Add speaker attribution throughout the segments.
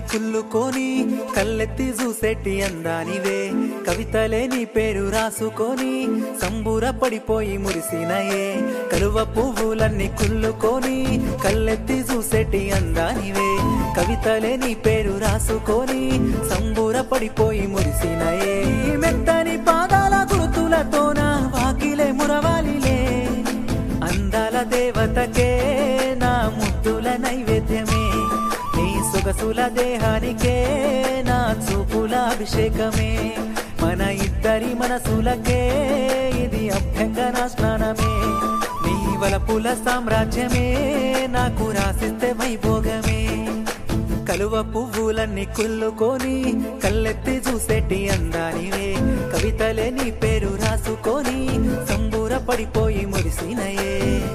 Speaker 1: కుల్లుకొని కళ్ళెత్తి చూసేటి అందానివే కవితలే నీ పేరు రాసుకొని సంబూర పడిపోయి మురిసినయే కలువ పువ్వులన్నీ కుల్లుకొని కళ్ళెత్తి చూసేటి అందానివే కవితలే నీ పేరు రాసుకొని సంబూర పడిపోయి మురిసినయే ఈ మెత్తని పాదాల గుర్తులతోన వాకిలే మురవాలిలే అందాల దేవతకే నా ముద్దుల నైవేద్యమే నీ సొగసుల దేహానికే నా చూపుల అభిషేకమే మన ఇద్దరి మనసులకే ఇది అభ్యంగన స్నానమే నీ వలపుల సామ్రాజ్యమే నాకు రాసిస్తే వైభోగమే కలువ పువ్వులన్నీ కుల్లుకొని కళ్ళెత్తి చూసేటి అందానివే కవితలే నీ పేరు రాసుకొని సంబూర పడిపోయి మురిసినయే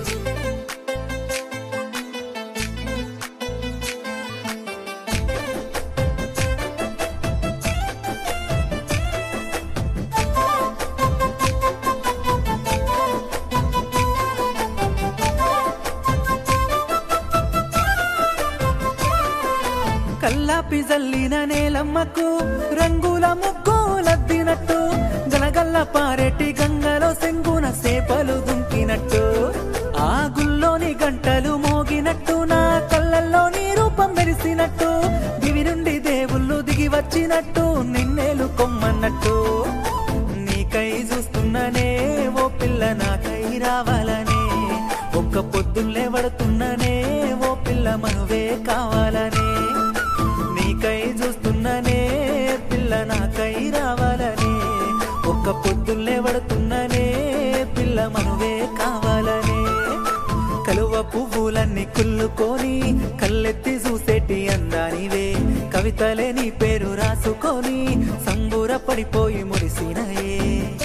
Speaker 1: కల్లాపి జల్లిన నేలమ్మకు రంగుల ముగ్గులద్దినట్టు గలగల్ల పారెటి గంగలో సెంగున సేపలు దుంకినట్టు ఆ గుల్లోని గంటలు మోగినట్టు నా కళ్ళల్లో నీ రూపం మెరిసినట్టు దివి నుండి దేవుళ్ళు దిగి వచ్చినట్టు నిన్నేలు కొమ్మన్నట్టు నీకై చూస్తున్ననే ఓ పిల్ల నాకై రావాలనే ఒక్క పొద్దుల్లే పడుతున్ననే ఓ పిల్ల మనువే కావాలనే నీకై చూస్తున్ననే పిల్ల నాకై రావాలనే ఒక్క పొద్దుల్లే పడుతున్ననే పిల్ల మనువే కావాలనే కలువ పువ్వులన్నీ కుల్లుకొని కళ్ళెత్తి చూసేటి అందానివే కవితలే నీ పేరు రాసుకొని సంబూర పడిపోయి మురిసినయే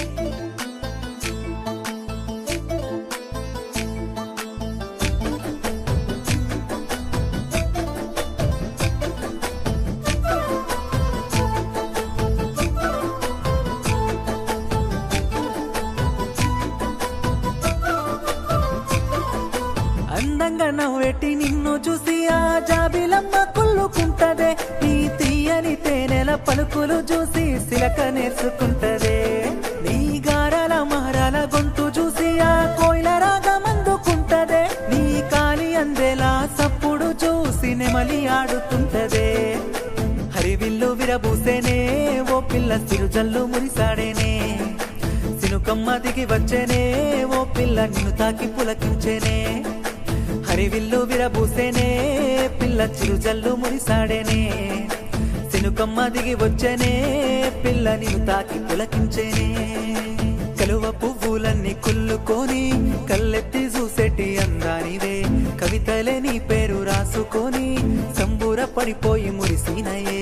Speaker 1: అందంగా నవ్వెట్టి నిన్ను చూసి ఆ జాబిలమ్మ కుళ్ళుకుంటదే నీ తీయని తేనెల పలుకులు చూసి సిలక నేర్చుకుంటదే నీ గారాల మారాల గొంతు చూసి ఆ కోయిల రాగం అందుకుంటదే నీ కాలి అందేలా సప్పుడు చూసి నెమలి ఆడుతుంటదే హరివిల్లు విరబూసేనే ఓ పిల్ల సిరుజల్లు మురిసాడేనే సినుకమ్మ దిగి వచ్చేనే ఓ పిల్ల నిన్ను తాకి పులకించేనే హరివిల్లు విరబూసేనే పిల్ల చిరుజల్లు మురిసాడేనే సినుకమ్మ దిగి వచ్చేనే పిల్ల నిన్ను తాకి పులకించేనే కలువ పువ్వులన్నీ కుల్లుకొని కళ్ళెత్తి చూసేటి అందానివే కవితలే నీ పేరు రాసుకొని సంబూర పడిపోయి మురిసినయే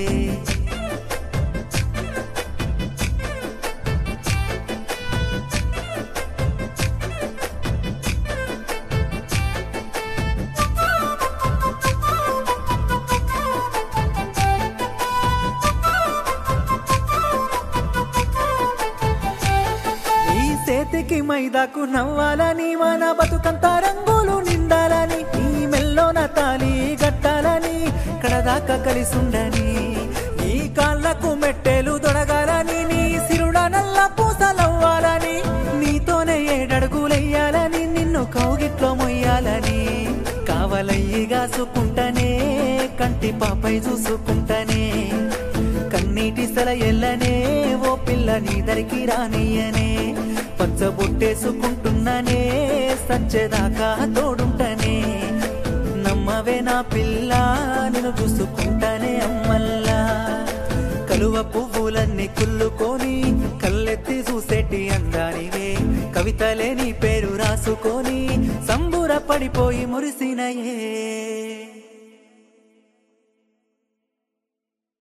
Speaker 1: ఈ చేతికి మైదాకు నవ్వాలని మన బతుకంతా రంగులు నిండాలని ఈ మెల్లోన తాలి గట్టాలని కడదాకా కలిసుండని నీ కాళ్ళకు మెట్టెలు దొడగాలని నీ సిరుడ నల్ల పూసలవ్వాలని నీతోనే ఏడడుగులెయ్యాలని నిన్ను కౌగిట్లో మొయ్యాలని కావలయ్యి గాసుకుంటనే కంటి పాపై చూసుకుంటనే కన్నీటి సల ఎల్లనే ఓ పిల్ల నీ దరికి రానియనే పచ్చబొట్టేసుకుంటున్నానే సచ్చేదాకా తోడుంటనే నమ్మవే నా పిల్ల నేను చూసుకుంటానే అమ్మల్లా కలువ పువ్వులన్నీ కుల్లుకొని కళ్ళెత్తి చూసేటి అందానివే కవితలే నీ పేరు రాసుకొని సంబూర పడిపోయి మురిసినయే